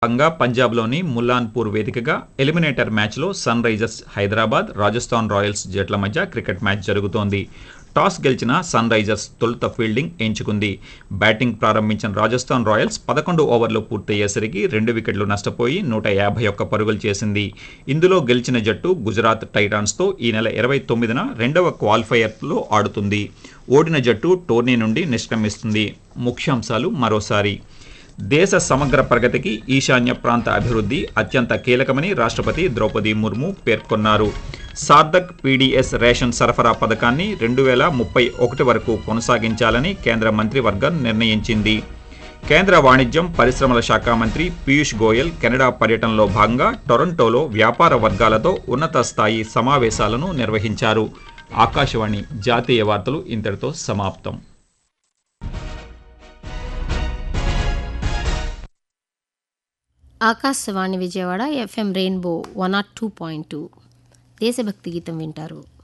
భాగంగా పంజాబ్లోని ముల్లాన్పూర్ వేదికగా ఎలిమినేటర్ మ్యాచ్లో Sunrisers Hyderabad Rajasthan Royals జట్ల మధ్య క్రికెట్ మ్యాచ్ జరుగుతోంది టాస్ గెలిచిన సన్ రైజర్స్ తొలుత ఫీల్డింగ్ ఎంచుకుంది బ్యాటింగ్ ప్రారంభించిన రాజస్థాన్ రాయల్స్ పదకొండు ఓవర్లు పూర్తయ్యేసరికి రెండు వికెట్లు నష్టపోయి నూట యాభై ఒక్క పరుగులు చేసింది ఇందులో గెలిచిన జట్టు గుజరాత్ టైటాన్స్తో ఈ నెల ఇరవై తొమ్మిదిన రెండవ క్వాలిఫైయర్లో ఆడుతుంది ఓడిన జట్టు టోర్నీ నుండి నిష్క్రమిస్తుంది ముఖ్యాంశాలు మరోసారి దేశ సమగ్ర ప్రగతికి ఈశాన్య ప్రాంత అభివృద్ధి అత్యంత కీలకమని రాష్ట్రపతి ద్రౌపది ముర్ము పేర్కొన్నారు సార్దక్ పీడీఎస్ రేషన్ సరఫరా పథకాన్ని రెండు వేల ముప్పై ఒకటి వరకు కొనసాగించాలని కేంద్ర మంత్రివర్గం నిర్ణయించింది కేంద్ర వాణిజ్యం పరిశ్రమల శాఖ మంత్రి పీయూష్ గోయల్ కెనడా పర్యటనలో భాగంగా టొరంటోలో వ్యాపార వర్గాలతో ఉన్నత స్థాయి సమావేశాలను నిర్వహించారు ఆకాశవాణి జాతీయ వార్తలు ఇంతటితో సమాప్తం Akashvani Vijayawada F M rainbow one not two point two దేశభక్తి గీతం వింటారు